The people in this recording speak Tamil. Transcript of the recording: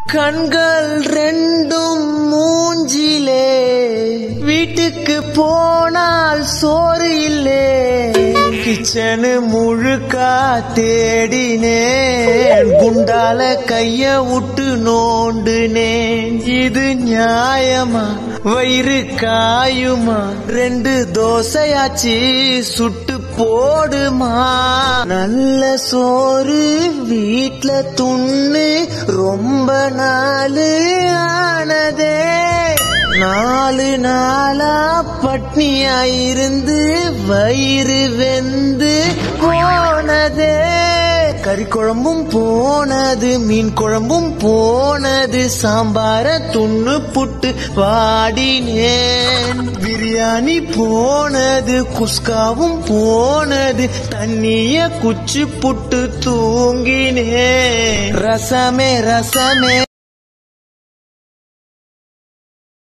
கண்கள் ரெண்டும் மூஞ்சிலே வீட்டுக்கு போனால் சோறு இல்லே கிச்சனு முழுக்கா தேடினேன் குண்டால கைய விட்டு நோண்டுனேன் இது நியாயமா வயிறு காயுமா ரெண்டு தோசையாச்சு சுட்டு போடுமா நல்ல சோறு வீட்ல துண்ணு ரொம்ப நாளு ஆனதே நாலு நாளா பட்னியா இருந்து வயிறு வெந்து போனதே கறி குழம்பும் போனது மீன் குழம்பும் போனது சாம்பார துண்ணு புட்டு வாடினேன் பிரியாணி போனது குஸ்காவும் போனது தண்ணிய குச்சி புட்டு தூங்கினேன் ரசமே ரசமே